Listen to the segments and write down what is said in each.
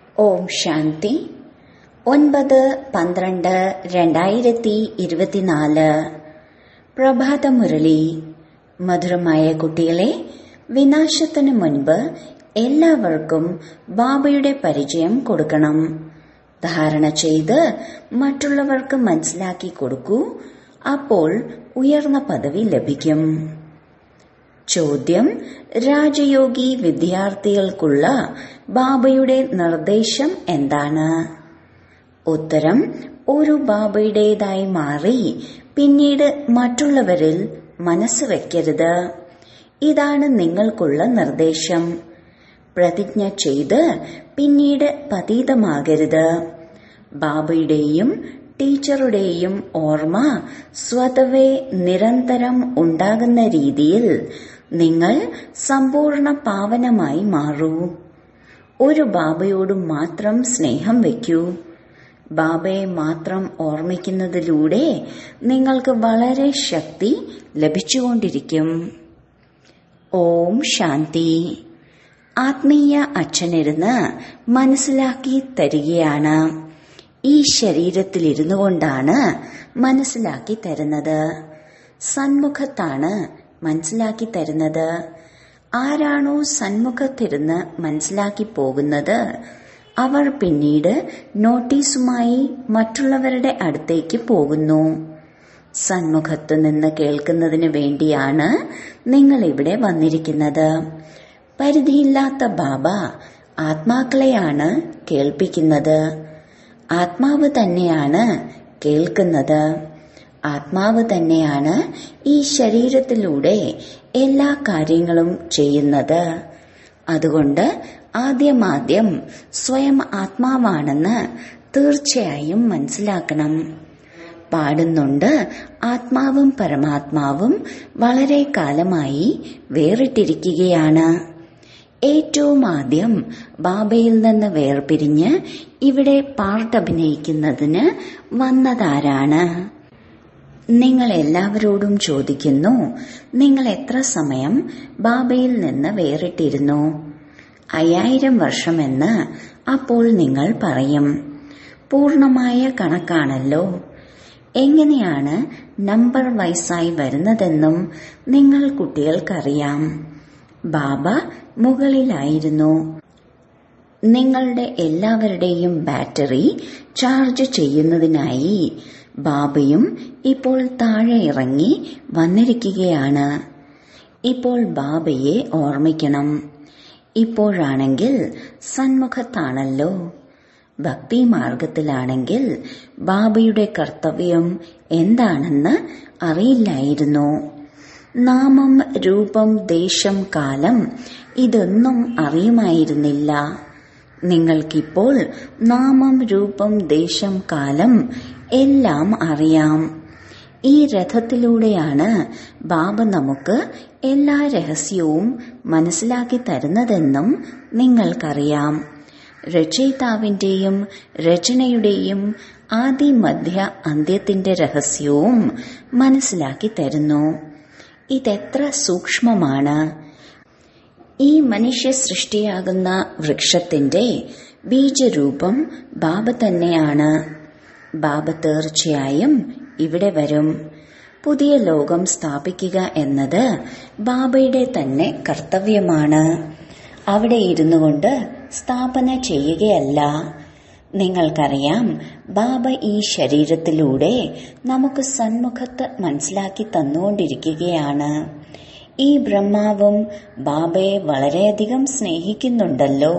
ഓം ശാന്തി ഒൻപത് പന്ത്രണ്ട് രണ്ടായിരത്തി ഇരുപത്തിനാല് പ്രഭാതമുരളി മധുരമായ കുട്ടികളെ വിനാശത്തിനു മുൻപ് എല്ലാവർക്കും ബാബയുടെ പരിചയം കൊടുക്കണം ധാരണ ചെയ്ത് മറ്റുള്ളവർക്ക് മനസ്സിലാക്കി കൊടുക്കൂ അപ്പോൾ ഉയർന്ന പദവി ലഭിക്കും ചോദ്യം രാജയോഗി വിദ്യാർത്ഥികൾക്കുള്ള ബാബയുടെ നിർദ്ദേശം എന്താണ് ഉത്തരം ഒരു ബാബയുടേതായി മാറി പിന്നീട് മറ്റുള്ളവരിൽ മനസ്സ് വയ്ക്കരുത് ഇതാണ് നിങ്ങൾക്കുള്ള നിർദ്ദേശം പ്രതിജ്ഞ ചെയ്ത് പിന്നീട് പതീതമാകരുത് ബാബയുടെയും ടീച്ചറുടെയും ഓർമ്മ സ്വതവേ നിരന്തരം ഉണ്ടാകുന്ന രീതിയിൽ നിങ്ങൾ സമ്പൂർണ്ണ പാവനമായി മാറൂ ഒരു ബാബയോട് മാത്രം സ്നേഹം വയ്ക്കൂ ബാബയെ മാത്രം ഓർമ്മിക്കുന്നതിലൂടെ നിങ്ങൾക്ക് വളരെ ശക്തി ലഭിച്ചുകൊണ്ടിരിക്കും ഓം ശാന്തി ആത്മീയ അച്ഛനിരുന്ന് മനസ്സിലാക്കി തരികയാണ് ഈ ശരീരത്തിലിരുന്നു കൊണ്ടാണ് മനസ്സിലാക്കി തരുന്നത് സന്മുഖത്താണ് മനസ്സിലാക്കി തരുന്നത് ആരാണോ സന്മുഖത്തിരുന്ന് മനസ്സിലാക്കി പോകുന്നത് അവർ പിന്നീട് നോട്ടീസുമായി മറ്റുള്ളവരുടെ അടുത്തേക്ക് പോകുന്നു സന്മുഖത്തു നിന്ന് കേൾക്കുന്നതിന് വേണ്ടിയാണ് നിങ്ങൾ ഇവിടെ വന്നിരിക്കുന്നത് പരിധിയില്ലാത്ത ബാബ ആത്മാക്കളെയാണ് കേൾപ്പിക്കുന്നത് ആത്മാവ് തന്നെയാണ് കേൾക്കുന്നത് ആത്മാവ് തന്നെയാണ് ഈ ശരീരത്തിലൂടെ എല്ലാ കാര്യങ്ങളും ചെയ്യുന്നത് അതുകൊണ്ട് ആദ്യമാദ്യം സ്വയം ആത്മാവാണെന്ന് തീർച്ചയായും മനസ്സിലാക്കണം പാടുന്നുണ്ട് ആത്മാവും പരമാത്മാവും വളരെ കാലമായി വേറിട്ടിരിക്കുകയാണ് ഏറ്റവും ആദ്യം ബാബയിൽ നിന്ന് വേർപിരിഞ്ഞ് ഇവിടെ പാർട്ട് അഭിനയിക്കുന്നതിന് വന്നതാരാണ് നിങ്ങൾ എല്ലാവരോടും ചോദിക്കുന്നു നിങ്ങൾ എത്ര സമയം ബാബയിൽ നിന്ന് വേറിട്ടിരുന്നു അയ്യായിരം വർഷമെന്ന് അപ്പോൾ നിങ്ങൾ പറയും പൂർണമായ കണക്കാണല്ലോ എങ്ങനെയാണ് നമ്പർ വൈസായി വരുന്നതെന്നും നിങ്ങൾ കുട്ടികൾക്കറിയാം ബാബ മുകളിലായിരുന്നു നിങ്ങളുടെ എല്ലാവരുടെയും ബാറ്ററി ചാർജ് ചെയ്യുന്നതിനായി ബാബയും ഇപ്പോൾ താഴെ ഇറങ്ങി വന്നിരിക്കുകയാണ് ഇപ്പോൾ ബാബയെ ഓർമ്മിക്കണം ഇപ്പോഴാണെങ്കിൽ സന്മുഖത്താണല്ലോ ഭക്തി മാർഗത്തിലാണെങ്കിൽ ബാബയുടെ കർത്തവ്യം എന്താണെന്ന് അറിയില്ലായിരുന്നു നാമം രൂപം ദേശം കാലം ഇതൊന്നും അറിയുമായിരുന്നില്ല നിങ്ങൾക്കിപ്പോൾ നാമം രൂപം ദേശം കാലം എല്ലാം അറിയാം ഈ രഥത്തിലൂടെയാണ് ബാബ നമുക്ക് എല്ലാ രഹസ്യവും മനസ്സിലാക്കി തരുന്നതെന്നും നിങ്ങൾക്കറിയാം രചയിതാവിന്റെയും രചനയുടെയും ആദി മധ്യ അന്ത്യത്തിന്റെ രഹസ്യവും മനസ്സിലാക്കി തരുന്നു ഇതെത്ര സൂക്ഷ്മമാണ് ഈ മനുഷ്യ സൃഷ്ടിയാകുന്ന വൃക്ഷത്തിന്റെ ബീജരൂപം ബാബ തന്നെയാണ് ബാബ തീർച്ചയായും ഇവിടെ വരും പുതിയ ലോകം സ്ഥാപിക്കുക എന്നത് ബാബയുടെ തന്നെ കർത്തവ്യമാണ് അവിടെ ഇരുന്നു കൊണ്ട് സ്ഥാപന ചെയ്യുകയല്ല നിങ്ങൾക്കറിയാം ബാബ ഈ ശരീരത്തിലൂടെ നമുക്ക് സന്മുഖത്ത് മനസ്സിലാക്കി തന്നുകൊണ്ടിരിക്കുകയാണ് ഈ ബ്രഹ്മാവും ബാബയെ വളരെയധികം സ്നേഹിക്കുന്നുണ്ടല്ലോ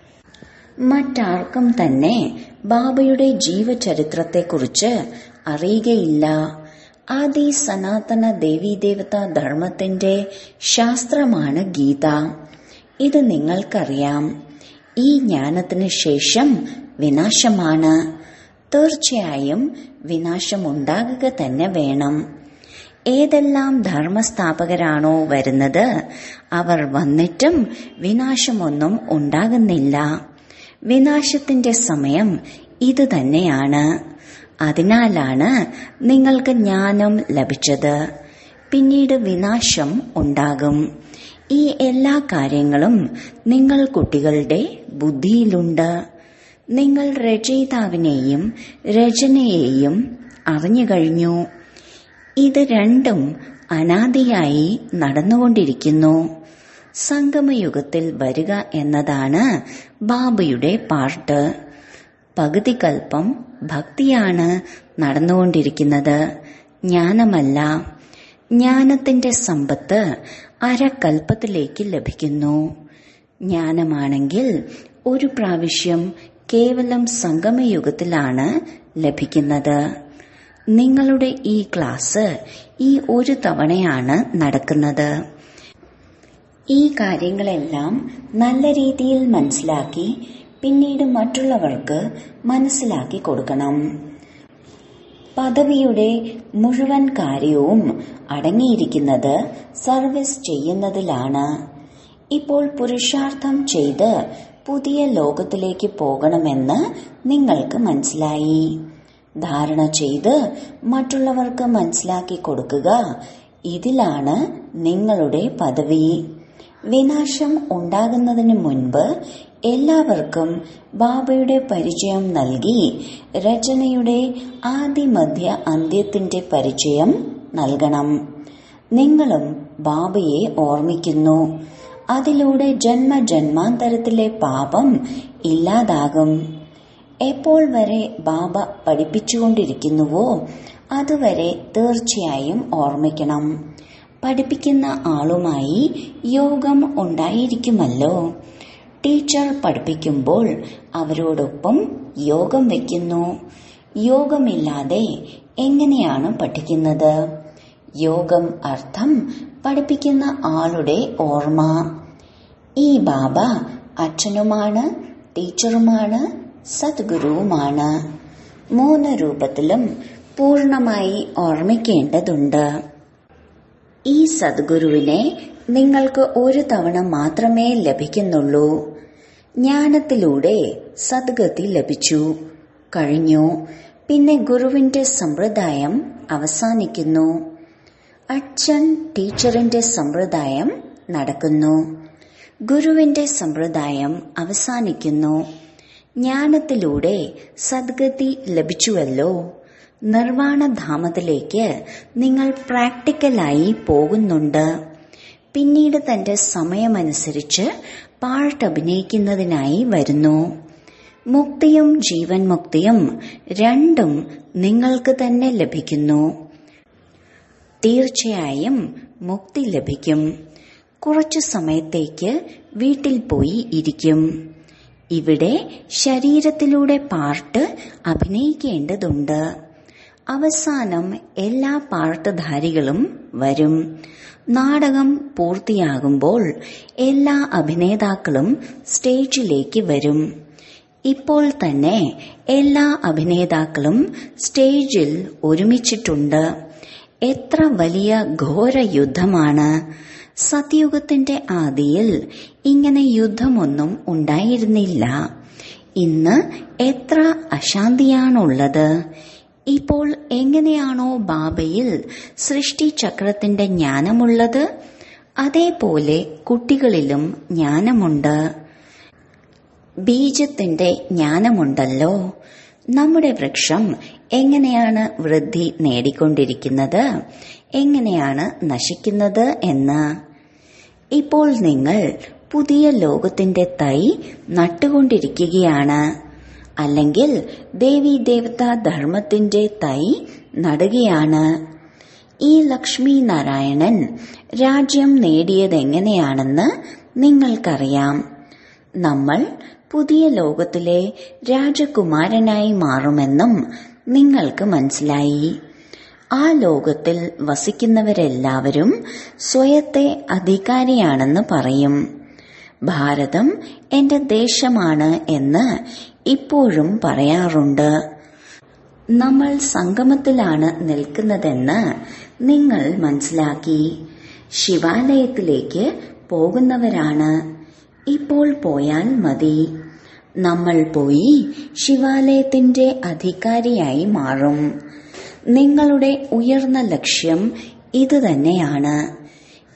മറ്റാർക്കും തന്നെ ബാബയുടെ ജീവചരിത്രത്തെക്കുറിച്ച് അറിയുകയില്ല ആദി സനാതന ദേവീദേവത ധർമ്മത്തിന്റെ ശാസ്ത്രമാണ് ഗീത ഇത് നിങ്ങൾക്കറിയാം ഈ ജ്ഞാനത്തിന് ശേഷം വിനാശമാണ് തീർച്ചയായും വിനാശമുണ്ടാകുക തന്നെ വേണം ഏതെല്ലാം ധർമ്മസ്ഥാപകരാണോ വരുന്നത് അവർ വന്നിട്ടും വിനാശമൊന്നും ഉണ്ടാകുന്നില്ല വിനാശത്തിന്റെ സമയം ഇത് തന്നെയാണ് അതിനാലാണ് നിങ്ങൾക്ക് ജ്ഞാനം ലഭിച്ചത് പിന്നീട് വിനാശം ഉണ്ടാകും ഈ എല്ലാ കാര്യങ്ങളും നിങ്ങൾ കുട്ടികളുടെ ബുദ്ധിയിലുണ്ട് നിങ്ങൾ രചയിതാവിനെയും രചനയെയും അറിഞ്ഞു കഴിഞ്ഞു ഇത് രണ്ടും അനാദിയായി നടന്നുകൊണ്ടിരിക്കുന്നു സംഗമയുഗത്തിൽ വരിക എന്നതാണ് ബാബയുടെ പാർട്ട് പകുതി കൽപ്പം ഭക്തിയാണ് നടന്നുകൊണ്ടിരിക്കുന്നത് ജ്ഞാനമല്ല ജ്ഞാനത്തിന്റെ സമ്പത്ത് അരക്കൽപ്പത്തിലേക്ക് ലഭിക്കുന്നു ജ്ഞാനമാണെങ്കിൽ ഒരു പ്രാവശ്യം കേവലം സംഗമയുഗത്തിലാണ് ലഭിക്കുന്നത് നിങ്ങളുടെ ഈ ക്ലാസ് ഈ ഒരു തവണയാണ് നടക്കുന്നത് ഈ കാര്യങ്ങളെല്ലാം നല്ല രീതിയിൽ മനസ്സിലാക്കി പിന്നീട് മറ്റുള്ളവർക്ക് മനസ്സിലാക്കി കൊടുക്കണം പദവിയുടെ മുഴുവൻ കാര്യവും അടങ്ങിയിരിക്കുന്നത് സർവീസ് ചെയ്യുന്നതിലാണ് ഇപ്പോൾ പുരുഷാർത്ഥം ചെയ്ത് പുതിയ ലോകത്തിലേക്ക് പോകണമെന്ന് നിങ്ങൾക്ക് മനസ്സിലായി ധാരണ ചെയ്ത് മറ്റുള്ളവർക്ക് മനസ്സിലാക്കി കൊടുക്കുക ഇതിലാണ് നിങ്ങളുടെ പദവി വിനാശം ഉണ്ടാകുന്നതിന് മുൻപ് എല്ലാവർക്കും ബാബയുടെ പരിചയം നൽകി രചനയുടെ ആദിമധ്യ അന്ത്യത്തിന്റെ പരിചയം നൽകണം നിങ്ങളും ബാബയെ ഓർമ്മിക്കുന്നു അതിലൂടെ ജന്മജന്മാന്തരത്തിലെ പാപം ഇല്ലാതാകും എപ്പോൾ വരെ ബാബ പഠിപ്പിച്ചുകൊണ്ടിരിക്കുന്നുവോ അതുവരെ തീർച്ചയായും ഓർമ്മിക്കണം പഠിപ്പിക്കുന്ന ആളുമായി യോഗം ഉണ്ടായിരിക്കുമല്ലോ ടീച്ചർ പഠിപ്പിക്കുമ്പോൾ അവരോടൊപ്പം യോഗം വയ്ക്കുന്നു യോഗമില്ലാതെ എങ്ങനെയാണ് പഠിക്കുന്നത് യോഗം അർത്ഥം പഠിപ്പിക്കുന്ന ആളുടെ ഓർമ്മ ഈ ബാബ അച്ഛനുമാണ് ടീച്ചറുമാണ് സദ്ഗുരുവുമാണ് മൂന്ന് രൂപത്തിലും പൂർണമായി ഓർമ്മിക്കേണ്ടതുണ്ട് ഈ സദ്ഗുരുവിനെ നിങ്ങൾക്ക് ഒരു തവണ മാത്രമേ ലഭിക്കുന്നുള്ളൂ ജ്ഞാനത്തിലൂടെ സദ്ഗതി ലഭിച്ചു കഴിഞ്ഞു പിന്നെ ഗുരുവിന്റെ സമ്പ്രദായം അവസാനിക്കുന്നു അച്ഛൻ ടീച്ചറിന്റെ സമ്പ്രദായം നടക്കുന്നു ഗുരുവിന്റെ സമ്പ്രദായം അവസാനിക്കുന്നു ജ്ഞാനത്തിലൂടെ സദ്ഗതി ലഭിച്ചുവല്ലോ നിർവാണധാമത്തിലേക്ക് നിങ്ങൾ പ്രാക്ടിക്കലായി പോകുന്നുണ്ട് പിന്നീട് തന്റെ സമയമനുസരിച്ച് പാട്ട് അഭിനയിക്കുന്നതിനായി വരുന്നു മുക്തിയും ജീവൻ മുക്തിയും രണ്ടും നിങ്ങൾക്ക് തന്നെ ലഭിക്കുന്നു തീർച്ചയായും മുക്തി ലഭിക്കും കുറച്ചു സമയത്തേക്ക് വീട്ടിൽ പോയി ഇരിക്കും ഇവിടെ ശരീരത്തിലൂടെ പാർട്ട് അഭിനയിക്കേണ്ടതുണ്ട് അവസാനം എല്ലാ പാർട്ടുധാരികളും വരും നാടകം പൂർത്തിയാകുമ്പോൾ എല്ലാ അഭിനേതാക്കളും സ്റ്റേജിലേക്ക് വരും ഇപ്പോൾ തന്നെ എല്ലാ അഭിനേതാക്കളും സ്റ്റേജിൽ ഒരുമിച്ചിട്ടുണ്ട് എത്ര വലിയ ഘോര യുദ്ധമാണ് സത്യുഗത്തിന്റെ ആദിയിൽ ഇങ്ങനെ യുദ്ധമൊന്നും ഉണ്ടായിരുന്നില്ല ഇന്ന് എത്ര അശാന്തിയാണുള്ളത് ഇപ്പോൾ എങ്ങനെയാണോ ബാബയിൽ സൃഷ്ടിചക്രത്തിന്റെ ജ്ഞാനമുള്ളത് അതേപോലെ കുട്ടികളിലും ജ്ഞാനമുണ്ട് ബീജത്തിന്റെ ജ്ഞാനമുണ്ടല്ലോ നമ്മുടെ വൃക്ഷം എങ്ങനെയാണ് വൃദ്ധി നേടിക്കൊണ്ടിരിക്കുന്നത് എങ്ങനെയാണ് നശിക്കുന്നത് എന്ന് ഇപ്പോൾ നിങ്ങൾ പുതിയ ലോകത്തിന്റെ തൈ നട്ടുകൊണ്ടിരിക്കുകയാണ് അല്ലെങ്കിൽ ദേവി ദേവത ധർമ്മത്തിന്റെ തൈ നടുകയാണ് ഈ ലക്ഷ്മി നാരായണൻ രാജ്യം നേടിയതെങ്ങനെയാണെന്ന് നിങ്ങൾക്കറിയാം നമ്മൾ പുതിയ ലോകത്തിലെ രാജകുമാരനായി മാറുമെന്നും നിങ്ങൾക്ക് മനസ്സിലായി ആ ലോകത്തിൽ വസിക്കുന്നവരെല്ലാവരും സ്വയത്തെ അധികാരിയാണെന്ന് പറയും ഭാരതം എന്റെ ദേശമാണ് എന്ന് ഇപ്പോഴും പറയാറുണ്ട് നമ്മൾ സംഗമത്തിലാണ് നിൽക്കുന്നതെന്ന് നിങ്ങൾ മനസ്സിലാക്കി ശിവാലയത്തിലേക്ക് പോകുന്നവരാണ് ഇപ്പോൾ പോയാൽ മതി നമ്മൾ പോയി ശിവാലയത്തിന്റെ അധികാരിയായി മാറും നിങ്ങളുടെ ഉയർന്ന ലക്ഷ്യം ഇത് തന്നെയാണ്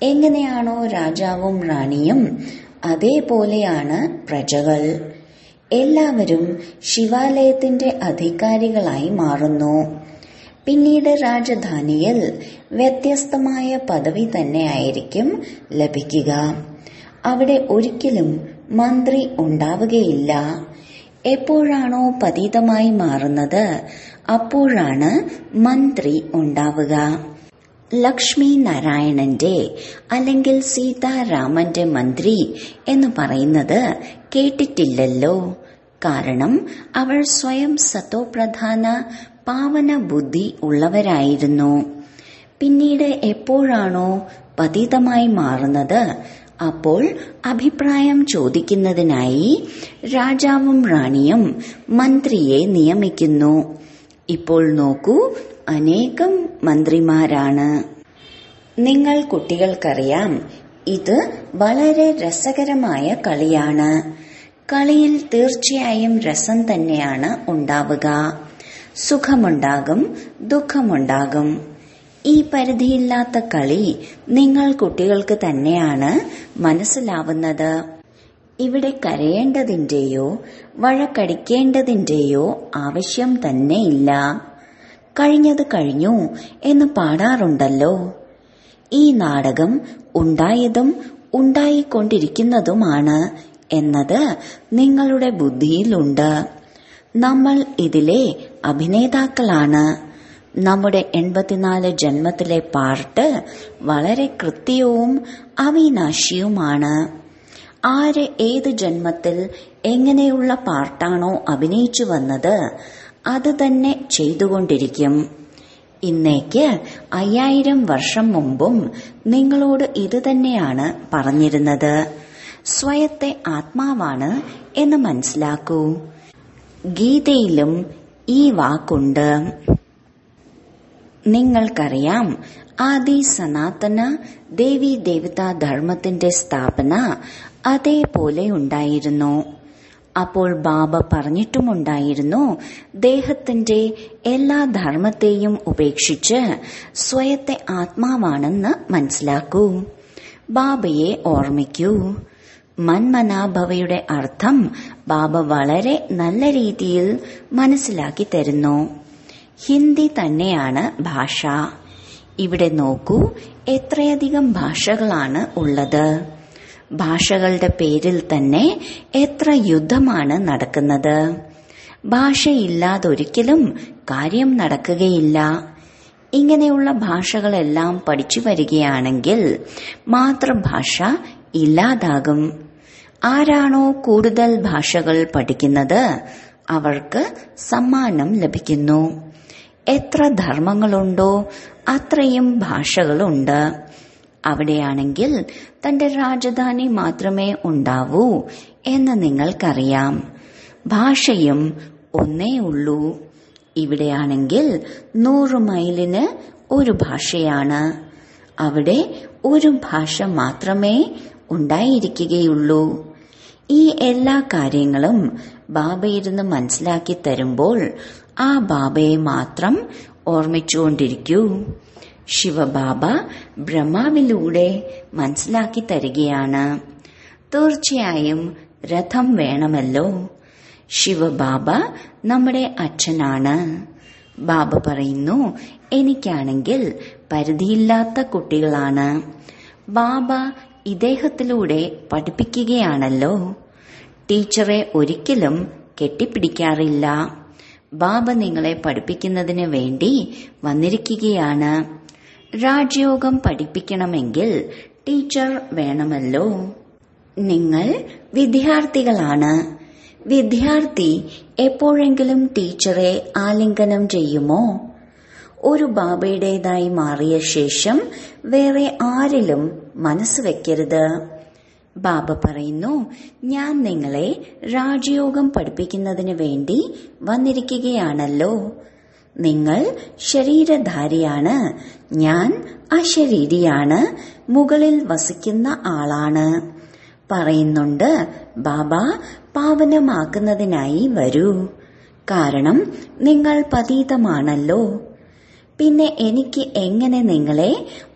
എങ്ങനെയാണോ രാജാവും റാണിയും അതേപോലെയാണ് പ്രജകൾ എല്ലാവരും ശിവാലയത്തിന്റെ അധികാരികളായി മാറുന്നു പിന്നീട് രാജധാനിയിൽ വ്യത്യസ്തമായ പദവി തന്നെയായിരിക്കും ലഭിക്കുക അവിടെ ഒരിക്കലും മന്ത്രി ഉണ്ടാവുകയില്ല എപ്പോഴാണോ പതീതമായി മാറുന്നത് അപ്പോഴാണ് മന്ത്രി ഉണ്ടാവുക ലക്ഷ്മി നാരായണന്റെ അല്ലെങ്കിൽ സീതാരാമന്റെ മന്ത്രി എന്ന് പറയുന്നത് കേട്ടിട്ടില്ലല്ലോ കാരണം അവർ സ്വയം സത്തോപ്രധാന പാവന ബുദ്ധി ഉള്ളവരായിരുന്നു പിന്നീട് എപ്പോഴാണോ പതിതമായി മാറുന്നത് അപ്പോൾ അഭിപ്രായം ചോദിക്കുന്നതിനായി രാജാവും റാണിയും മന്ത്രിയെ നിയമിക്കുന്നു ഇപ്പോൾ നോക്കൂ അനേകം മന്ത്രിമാരാണ് നിങ്ങൾ കുട്ടികൾക്കറിയാം ഇത് വളരെ രസകരമായ കളിയാണ് കളിയിൽ തീർച്ചയായും രസം തന്നെയാണ് ഉണ്ടാവുക സുഖമുണ്ടാകും ദുഃഖമുണ്ടാകും ഈ പരിധിയില്ലാത്ത കളി നിങ്ങൾ കുട്ടികൾക്ക് തന്നെയാണ് മനസ്സിലാവുന്നത് ഇവിടെ കരയേണ്ടതിന്റെയോ വഴക്കടിക്കേണ്ടതിന്റെയോ ആവശ്യം തന്നെയില്ല കഴിഞ്ഞത് കഴിഞ്ഞു എന്ന് പാടാറുണ്ടല്ലോ ഈ നാടകം ഉണ്ടായതും ഉണ്ടായിക്കൊണ്ടിരിക്കുന്നതുമാണ് എന്നത് നിങ്ങളുടെ ബുദ്ധിയിലുണ്ട് നമ്മൾ ഇതിലെ അഭിനേതാക്കളാണ് നമ്മുടെ എൺപത്തിനാല് ജന്മത്തിലെ പാർട്ട് വളരെ കൃത്യവും അവിനാശിയുമാണ് ആര് ഏത് ജന്മത്തിൽ എങ്ങനെയുള്ള പാർട്ടാണോ അഭിനയിച്ചു വന്നത് അത് തന്നെ ചെയ്തുകൊണ്ടിരിക്കും ഇന്നേക്ക് അയ്യായിരം വർഷം മുമ്പും നിങ്ങളോട് ഇത് തന്നെയാണ് പറഞ്ഞിരുന്നത് സ്വയത്തെ ആത്മാവാണ് എന്ന് മനസ്സിലാക്കൂ ഗീതയിലും ഈ വാക്കുണ്ട് നിങ്ങൾക്കറിയാം ആദി സനാതന ദേവി ദേവതാ ധർമ്മത്തിന്റെ സ്ഥാപന അതേപോലെ ഉണ്ടായിരുന്നു അപ്പോൾ ബാബ പറഞ്ഞിട്ടുമുണ്ടായിരുന്നു ദേഹത്തിന്റെ എല്ലാ ധർമ്മത്തെയും ഉപേക്ഷിച്ച് സ്വയത്തെ ആത്മാവാണെന്ന് മനസ്സിലാക്കൂ ബാബയെ ഓർമ്മിക്കൂ മന്മനാഭവയുടെ അർത്ഥം ബാബ വളരെ നല്ല രീതിയിൽ മനസ്സിലാക്കി തരുന്നു ഹിന്ദി തന്നെയാണ് ഭാഷ ഇവിടെ നോക്കൂ എത്രയധികം ഭാഷകളാണ് ഉള്ളത് ഭാഷകളുടെ പേരിൽ തന്നെ എത്ര യുദ്ധമാണ് നടക്കുന്നത് ഭാഷയില്ലാതൊരിക്കലും കാര്യം നടക്കുകയില്ല ഇങ്ങനെയുള്ള ഭാഷകളെല്ലാം പഠിച്ചു വരികയാണെങ്കിൽ മാതൃഭാഷ ഇല്ലാതാകും ആരാണോ കൂടുതൽ ഭാഷകൾ പഠിക്കുന്നത് അവർക്ക് സമ്മാനം ലഭിക്കുന്നു എത്ര ധർമ്മങ്ങളുണ്ടോ അത്രയും ഭാഷകളുണ്ട് അവിടെയാണെങ്കിൽ തന്റെ രാജധാനി മാത്രമേ ഉണ്ടാവൂ എന്ന് നിങ്ങൾക്കറിയാം ഭാഷയും ഒന്നേ ഉള്ളൂ ഇവിടെയാണെങ്കിൽ നൂറ് മൈലിന് ഒരു ഭാഷയാണ് അവിടെ ഒരു ഭാഷ മാത്രമേ ഉണ്ടായിരിക്കുകയുള്ളൂ ഈ എല്ലാ കാര്യങ്ങളും ബാബയിരുന്ന് മനസ്സിലാക്കി തരുമ്പോൾ ആ ബാബയെ മാത്രം ഓർമ്മിച്ചുകൊണ്ടിരിക്കൂ ശിവബാബ ബ്രഹ്മാവിലൂടെ മനസ്സിലാക്കി തരികയാണ് തീർച്ചയായും രഥം വേണമല്ലോ ശിവബാബ നമ്മുടെ അച്ഛനാണ് ബാബ പറയുന്നു എനിക്കാണെങ്കിൽ പരിധിയില്ലാത്ത കുട്ടികളാണ് ബാബ ഇദ്ദേഹത്തിലൂടെ പഠിപ്പിക്കുകയാണല്ലോ ടീച്ചറെ ഒരിക്കലും കെട്ടിപ്പിടിക്കാറില്ല ബാബ നിങ്ങളെ പഠിപ്പിക്കുന്നതിന് വേണ്ടി വന്നിരിക്കുകയാണ് രാജയോഗം പഠിപ്പിക്കണമെങ്കിൽ ടീച്ചർ വേണമല്ലോ നിങ്ങൾ വിദ്യാർത്ഥികളാണ് വിദ്യാർത്ഥി എപ്പോഴെങ്കിലും ടീച്ചറെ ആലിംഗനം ചെയ്യുമോ ഒരു ബാബയുടേതായി മാറിയ ശേഷം വേറെ ആരിലും മനസ്സ് വെക്കരുത് ബാബ പറയുന്നു ഞാൻ നിങ്ങളെ രാജയോഗം പഠിപ്പിക്കുന്നതിന് വേണ്ടി വന്നിരിക്കുകയാണല്ലോ നിങ്ങൾ ശരീരധാരിയാണ് ഞാൻ അശരീരിയാണ് മുകളിൽ വസിക്കുന്ന ആളാണ് പറയുന്നുണ്ട് ബാബ പാവനമാക്കുന്നതിനായി വരൂ കാരണം നിങ്ങൾ പതീതമാണല്ലോ പിന്നെ എനിക്ക് എങ്ങനെ നിങ്ങളെ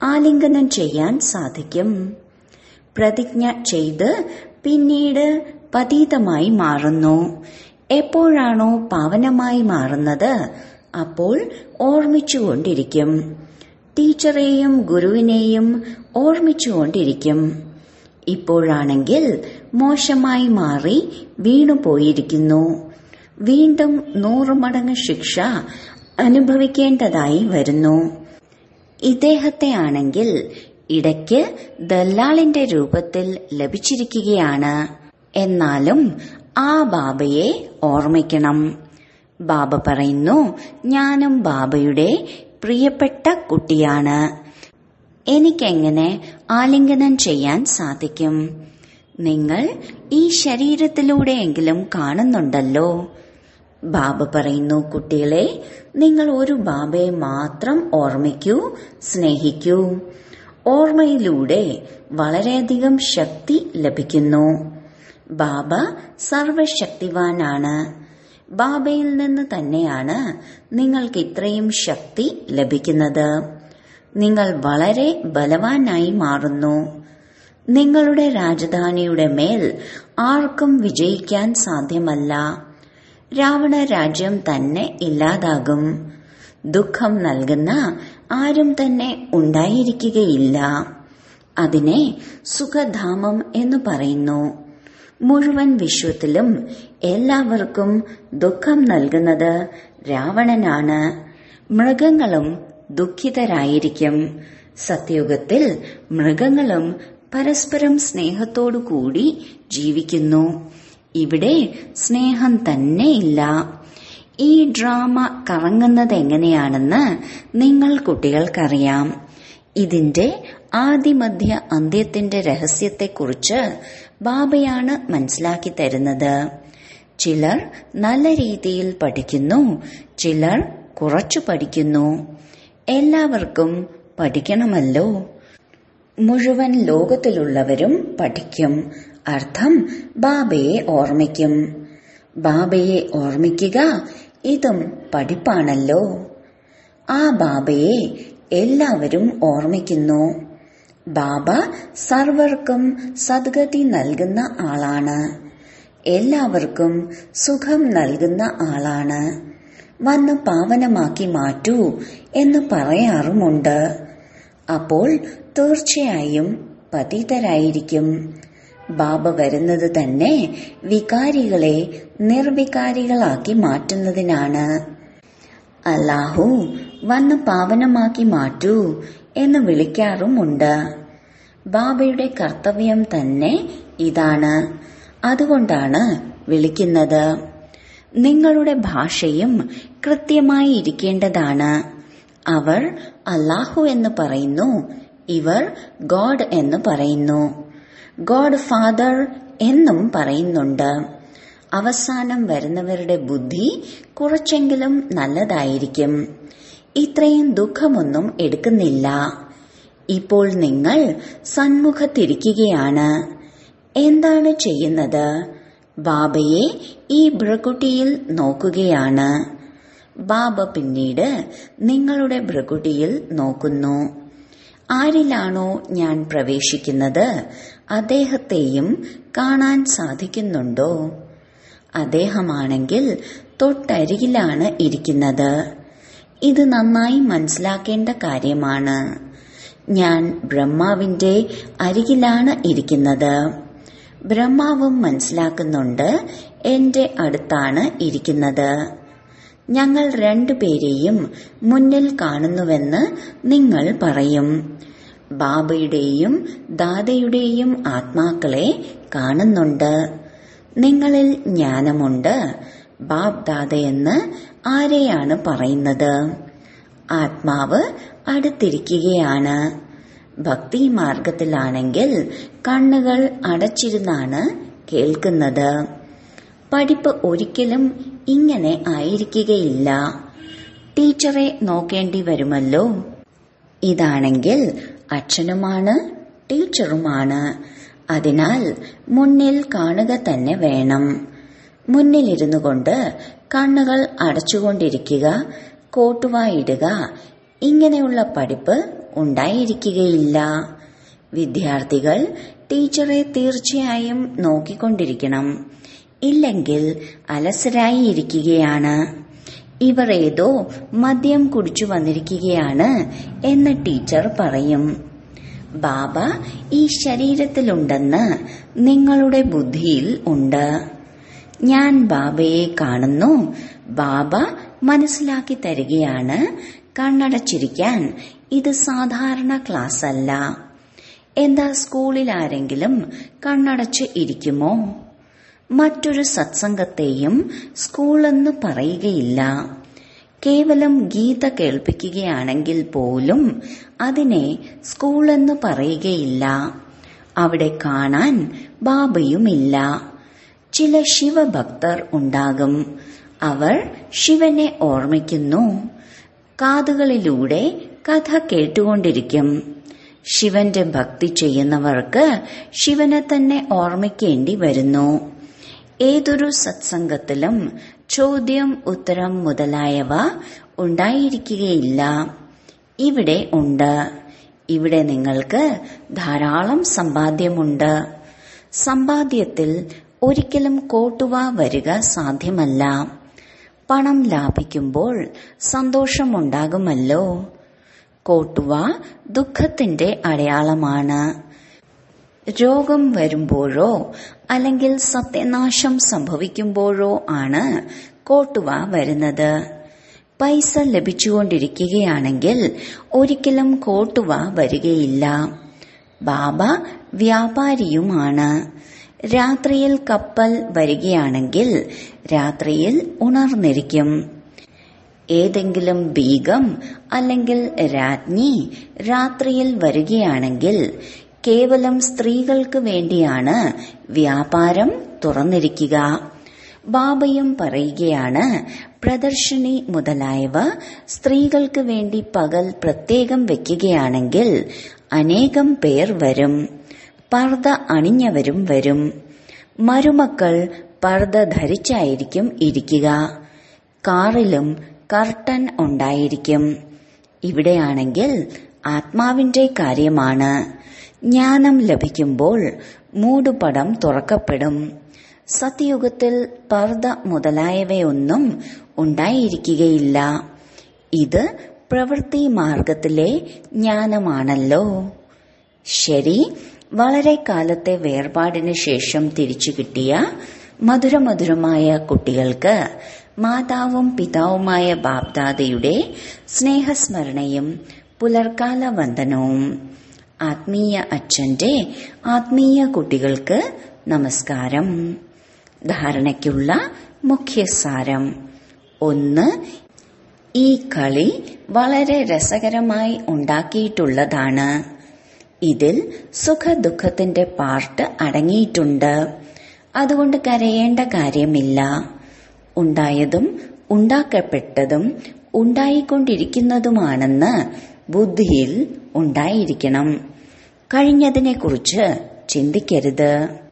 ആലിംഗനം ചെയ്യാൻ സാധിക്കും പ്രതിജ്ഞ ചെയ്ത് പിന്നീട് പതീതമായി മാറുന്നു എപ്പോഴാണോ പാവനമായി മാറുന്നത് അപ്പോൾ ഓർമ്മിച്ചുകൊണ്ടിരിക്കും ടീച്ചറെയും ഗുരുവിനെയും ഓർമ്മിച്ചുകൊണ്ടിരിക്കും ഇപ്പോഴാണെങ്കിൽ മോശമായി മാറി വീണുപോയിരിക്കുന്നു വീണ്ടും നൂറു മടങ്ങ് ശിക്ഷ അനുഭവിക്കേണ്ടതായി വരുന്നു ഇദ്ദേഹത്തെ ആണെങ്കിൽ ഇടയ്ക്ക് ദല്ലാളിന്റെ രൂപത്തിൽ ലഭിച്ചിരിക്കുകയാണ് എന്നാലും ആ ബാബയെ ഓർമ്മിക്കണം ബാബ പറയുന്നു ഞാനും ബാബയുടെ പ്രിയപ്പെട്ട കുട്ടിയാണ് എനിക്കെങ്ങനെ ആലിംഗനം ചെയ്യാൻ സാധിക്കും നിങ്ങൾ ഈ ശരീരത്തിലൂടെയെങ്കിലും കാണുന്നുണ്ടല്ലോ ബാബ പറയുന്നു കുട്ടികളെ നിങ്ങൾ ഒരു ബാബയെ മാത്രം ഓർമ്മിക്കൂ സ്നേഹിക്കൂ ഓർമ്മയിലൂടെ വളരെയധികം ശക്തി ലഭിക്കുന്നു ബാബ സർവശക്തിവാനാണ് ബാബയിൽ നിന്ന് തന്നെയാണ് നിങ്ങൾക്ക് ഇത്രയും ശക്തി ലഭിക്കുന്നത് നിങ്ങൾ വളരെ ബലവാനായി മാറുന്നു നിങ്ങളുടെ രാജധാനിയുടെ മേൽ ആർക്കും വിജയിക്കാൻ സാധ്യമല്ല രാവണ രാജ്യം തന്നെ ഇല്ലാതാകും ദുഃഖം നൽകുന്ന ആരും തന്നെ ഉണ്ടായിരിക്കുകയില്ല അതിനെ സുഖധാമം എന്ന് പറയുന്നു മുഴുവൻ വിശ്വത്തിലും എല്ലാവർക്കും ദുഃഖം നൽകുന്നത് രാവണനാണ് മൃഗങ്ങളും ദുഃഖിതരായിരിക്കും സത്യയുഗത്തിൽ മൃഗങ്ങളും പരസ്പരം സ്നേഹത്തോടു കൂടി ജീവിക്കുന്നു ഇവിടെ സ്നേഹം തന്നെ ഇല്ല ഈ ഡ്രാമ കറങ്ങുന്നത് എങ്ങനെയാണെന്ന് നിങ്ങൾ കുട്ടികൾക്കറിയാം ഇതിന്റെ ആദിമധ്യ അന്ത്യത്തിന്റെ രഹസ്യത്തെക്കുറിച്ച് ബാബയാണ് മനസ്സിലാക്കി തരുന്നത് ചിലർ നല്ല രീതിയിൽ പഠിക്കുന്നു ചിലർ കുറച്ചു പഠിക്കുന്നു എല്ലാവർക്കും പഠിക്കണമല്ലോ മുഴുവൻ ലോകത്തിലുള്ളവരും പഠിക്കും അർത്ഥം ബാബയെ ഓർമ്മിക്കും ബാബയെ ഓർമ്മിക്കുക ഇതും പഠിപ്പാണല്ലോ ആ ബാബയെ എല്ലാവരും ഓർമ്മിക്കുന്നു ബാബ സർവർക്കും സദ്ഗതി നൽകുന്ന ആളാണ് എല്ലാവർക്കും സുഖം നൽകുന്ന ആളാണ് വന്ന് പാവനമാക്കി മാറ്റൂ എന്ന് പറയാറുമുണ്ട് അപ്പോൾ തീർച്ചയായും പതിതരായിരിക്കും ബാബ വരുന്നത് തന്നെ വികാരികളെ നിർവികാരികളാക്കി മാറ്റുന്നതിനാണ് അല്ലാഹു വന്ന് പാവനമാക്കി മാറ്റൂ എന്ന് വിളിക്കാറുമുണ്ട് ബാബയുടെ കർത്തവ്യം തന്നെ ഇതാണ് അതുകൊണ്ടാണ് വിളിക്കുന്നത് നിങ്ങളുടെ ഭാഷയും കൃത്യമായി ഇരിക്കേണ്ടതാണ് അവർ അല്ലാഹു എന്ന് പറയുന്നു ഇവർ ഗോഡ് എന്ന് പറയുന്നു ഗോഡ് ഫാദർ എന്നും പറയുന്നുണ്ട് അവസാനം വരുന്നവരുടെ ബുദ്ധി കുറച്ചെങ്കിലും നല്ലതായിരിക്കും ഇത്രയും ദുഃഖമൊന്നും എടുക്കുന്നില്ല ഇപ്പോൾ നിങ്ങൾ സന്മുഖത്തിരിക്കുകയാണ് എന്താണ് ചെയ്യുന്നത് ബാബയെ ഈ ഭ്രകുട്ടിയിൽ നോക്കുകയാണ് ബാബ പിന്നീട് നിങ്ങളുടെ ഭ്രകുട്ടിയിൽ നോക്കുന്നു ആരിലാണോ ഞാൻ പ്രവേശിക്കുന്നത് അദ്ദേഹത്തെയും കാണാൻ സാധിക്കുന്നുണ്ടോ അദ്ദേഹമാണെങ്കിൽ തൊട്ടരികിലാണ് ഇരിക്കുന്നത് ഇത് നന്നായി മനസ്സിലാക്കേണ്ട കാര്യമാണ് ഞാൻ ബ്രഹ്മാവിന്റെ അരികിലാണ് ഇരിക്കുന്നത് ബ്രഹ്മാവും മനസ്സിലാക്കുന്നുണ്ട് എന്റെ അടുത്താണ് ഇരിക്കുന്നത് ഞങ്ങൾ രണ്ടുപേരെയും മുന്നിൽ കാണുന്നുവെന്ന് നിങ്ങൾ പറയും ബാബയുടെയും ദാദയുടെയും ആത്മാക്കളെ കാണുന്നുണ്ട് നിങ്ങളിൽ ജ്ഞാനമുണ്ട് ബാബ് ദാദയെന്ന് ആരെയാണ് പറയുന്നത് ആത്മാവ് അടുത്തിരിക്കുകയാണ് ഭക്തി മാർഗത്തിലാണെങ്കിൽ കണ്ണുകൾ അടച്ചിരുന്നാണ് കേൾക്കുന്നത് പഠിപ്പ് ഒരിക്കലും ഇങ്ങനെ ആയിരിക്കുകയില്ല ടീച്ചറെ നോക്കേണ്ടി വരുമല്ലോ ഇതാണെങ്കിൽ അച്ഛനുമാണ് ടീച്ചറുമാണ് അതിനാൽ മുന്നിൽ കാണുക തന്നെ വേണം മുന്നിലിരുന്നു കൊണ്ട് കണ്ണുകൾ അടച്ചുകൊണ്ടിരിക്കുക കോട്ടുവായിടുക ഇങ്ങനെയുള്ള പഠിപ്പ് ഉണ്ടായിരിക്കുകയില്ല വിദ്യാർത്ഥികൾ ടീച്ചറെ തീർച്ചയായും നോക്കിക്കൊണ്ടിരിക്കണം ഇല്ലെങ്കിൽ അലസരായി ഇരിക്കുകയാണ് ഇവർ ഏതോ മദ്യം കുടിച്ചു വന്നിരിക്കുകയാണ് എന്ന് ടീച്ചർ പറയും ബാബ ഈ ശരീരത്തിലുണ്ടെന്ന് നിങ്ങളുടെ ബുദ്ധിയിൽ ഉണ്ട് ഞാൻ ബാബയെ കാണുന്നു ബാബ മനസ്സിലാക്കി തരികയാണ് കണ്ണടച്ചിരിക്കാൻ ഇത് സാധാരണ ക്ലാസ് അല്ല എന്താ സ്കൂളിൽ ആരെങ്കിലും കണ്ണടച്ച് ഇരിക്കുമോ മറ്റൊരു സത്സംഗത്തെയും സ്കൂളെന്ന് പറയുകയില്ല കേവലം ഗീത കേൾപ്പിക്കുകയാണെങ്കിൽ പോലും അതിനെ സ്കൂളെന്ന് പറയുകയില്ല അവിടെ കാണാൻ ബാബയുമില്ല ചില ശിവഭക്തർ ഉണ്ടാകും അവർ ശിവനെ ഓർമ്മിക്കുന്നു കാതുകളിലൂടെ കഥ കേട്ടുകൊണ്ടിരിക്കും ശിവന്റെ ഭക്തി ചെയ്യുന്നവർക്ക് ശിവനെ തന്നെ ഓർമ്മിക്കേണ്ടി വരുന്നു ഏതൊരു സത്സംഗത്തിലും ചോദ്യം ഉത്തരം മുതലായവ ഉണ്ടായിരിക്കുകയില്ല ഇവിടെ ഉണ്ട് ഇവിടെ നിങ്ങൾക്ക് ധാരാളം സമ്പാദ്യമുണ്ട് സമ്പാദ്യത്തിൽ ഒരിക്കലും കോട്ടുവ വരിക സാധ്യമല്ല പണം ലാഭിക്കുമ്പോൾ സന്തോഷമുണ്ടാകുമല്ലോ കോട്ടുവ ദുഃഖത്തിന്റെ അടയാളമാണ് രോഗം വരുമ്പോഴോ അല്ലെങ്കിൽ സത്യനാശം സംഭവിക്കുമ്പോഴോ ആണ് കോട്ടുവ വരുന്നത് പൈസ ലഭിച്ചുകൊണ്ടിരിക്കുകയാണെങ്കിൽ ഒരിക്കലും കോട്ടുവ വരികയില്ല ബാബ വ്യാപാരിയുമാണ് രാത്രിയിൽ കപ്പൽ വരികയാണെങ്കിൽ രാത്രിയിൽ ഉണർന്നിരിക്കും ഏതെങ്കിലും ബീഗം അല്ലെങ്കിൽ രാജ്ഞി രാത്രിയിൽ വരികയാണെങ്കിൽ കേവലം സ്ത്രീകൾക്ക് വേണ്ടിയാണ് വ്യാപാരം തുറന്നിരിക്കുക ബാബയും പറയുകയാണ് പ്രദർശിനി മുതലായവ സ്ത്രീകൾക്ക് വേണ്ടി പകൽ പ്രത്യേകം വെക്കുകയാണെങ്കിൽ അനേകം പേർ വരും പർദ്ദ അണിഞ്ഞവരും വരും മരുമക്കൾ പർദ്ദ ധരിച്ചായിരിക്കും ഇരിക്കുക കാറിലും കർട്ടൻ ഉണ്ടായിരിക്കും ഇവിടെയാണെങ്കിൽ ആത്മാവിന്റെ കാര്യമാണ് ജ്ഞാനം ലഭിക്കുമ്പോൾ മൂടുപടം തുറക്കപ്പെടും സത്യയുഗത്തിൽ പർദ്ദ മുതലായവയൊന്നും ഉണ്ടായിരിക്കുകയില്ല ഇത് പ്രവൃത്തി മാർഗത്തിലെ ജ്ഞാനമാണല്ലോ ശരി വളരെ കാലത്തെ വേർപാടിന് ശേഷം തിരിച്ചു കിട്ടിയ മധുരമധുരമായ കുട്ടികൾക്ക് മാതാവും പിതാവുമായ ബാബ്ദാദയുടെ സ്നേഹസ്മരണയും പുലർക്കാല വന്ദനവും ആത്മീയ അച്ഛന്റെ ആത്മീയ കുട്ടികൾക്ക് നമസ്കാരം ധാരണയ്ക്കുള്ള മുഖ്യസാരം ഒന്ന് ഈ കളി വളരെ രസകരമായി ഉണ്ടാക്കിയിട്ടുള്ളതാണ് ഇതിൽ സുഖദുഃഖത്തിന്റെ പാർട്ട് അടങ്ങിയിട്ടുണ്ട് അതുകൊണ്ട് കരയേണ്ട കാര്യമില്ല ഉണ്ടായതും ഉണ്ടാക്കപ്പെട്ടതും ഉണ്ടായിക്കൊണ്ടിരിക്കുന്നതുമാണെന്ന് ബുദ്ധിയിൽ ഉണ്ടായിരിക്കണം കഴിഞ്ഞതിനെക്കുറിച്ച് ചിന്തിക്കരുത്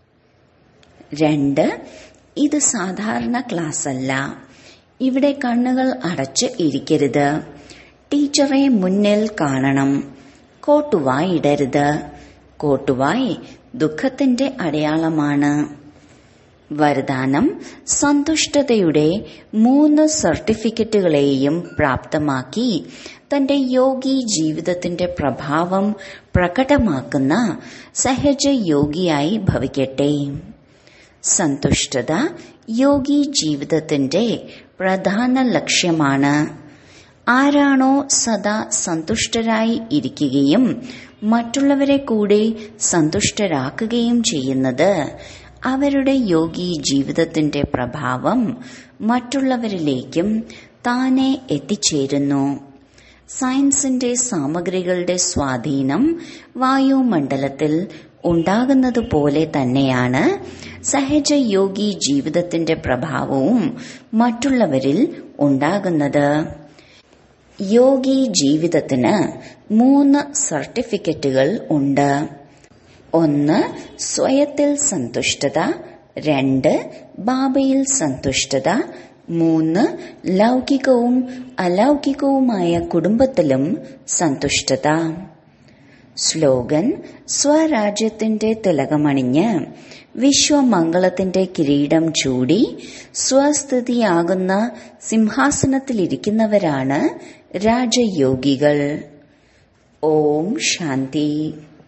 രണ്ട് ഇത് സാധാരണ ക്ലാസ് അല്ല ഇവിടെ കണ്ണുകൾ അടച്ച് ഇരിക്കരുത് ടീച്ചറെ മുന്നിൽ കാണണം കോട്ടുവായി ഇടരുത് കോട്ടുവായി ദുഃഖത്തിന്റെ അടയാളമാണ് വരദാനം സന്തുഷ്ടതയുടെ മൂന്ന് സർട്ടിഫിക്കറ്റുകളെയും പ്രാപ്തമാക്കി തന്റെ യോഗി ജീവിതത്തിന്റെ പ്രഭാവം പ്രകടമാക്കുന്ന സഹജ യോഗിയായി ഭവിക്കട്ടെ സന്തുഷ്ടത യോഗി ജീവിതത്തിന്റെ പ്രധാന ലക്ഷ്യമാണ് ആരാണോ സദാ സന്തുഷ്ടരായി ഇരിക്കുകയും മറ്റുള്ളവരെ കൂടെ സന്തുഷ്ടരാക്കുകയും ചെയ്യുന്നത് അവരുടെ യോഗി ജീവിതത്തിന്റെ പ്രഭാവം മറ്റുള്ളവരിലേക്കും താനെ എത്തിച്ചേരുന്നു സയൻസിന്റെ സാമഗ്രികളുടെ സ്വാധീനം വായുമണ്ഡലത്തിൽ ഉണ്ടാകുന്നതുപോലെ തന്നെയാണ് സഹജ യോഗി ജീവിതത്തിന്റെ പ്രഭാവവും മറ്റുള്ളവരിൽ ഉണ്ടാകുന്നത് യോഗി ജീവിതത്തിന് മൂന്ന് സർട്ടിഫിക്കറ്റുകൾ ഉണ്ട് ഒന്ന് സ്വയത്തിൽ സന്തുഷ്ടത രണ്ട് ബാബയിൽ സന്തുഷ്ടത മൂന്ന് ലൗകികവും അലൗകികവുമായ കുടുംബത്തിലും സന്തുഷ്ടത സ്ലോഗൻ സ്വരാജ്യത്തിന്റെ തിലകമണിഞ്ഞ് വിശ്വമംഗളത്തിന്റെ കിരീടം ചൂടി സ്വസ്ഥിതിയാകുന്ന സിംഹാസനത്തിലിരിക്കുന്നവരാണ് രാജയോഗികൾ ഓം ശാന്തി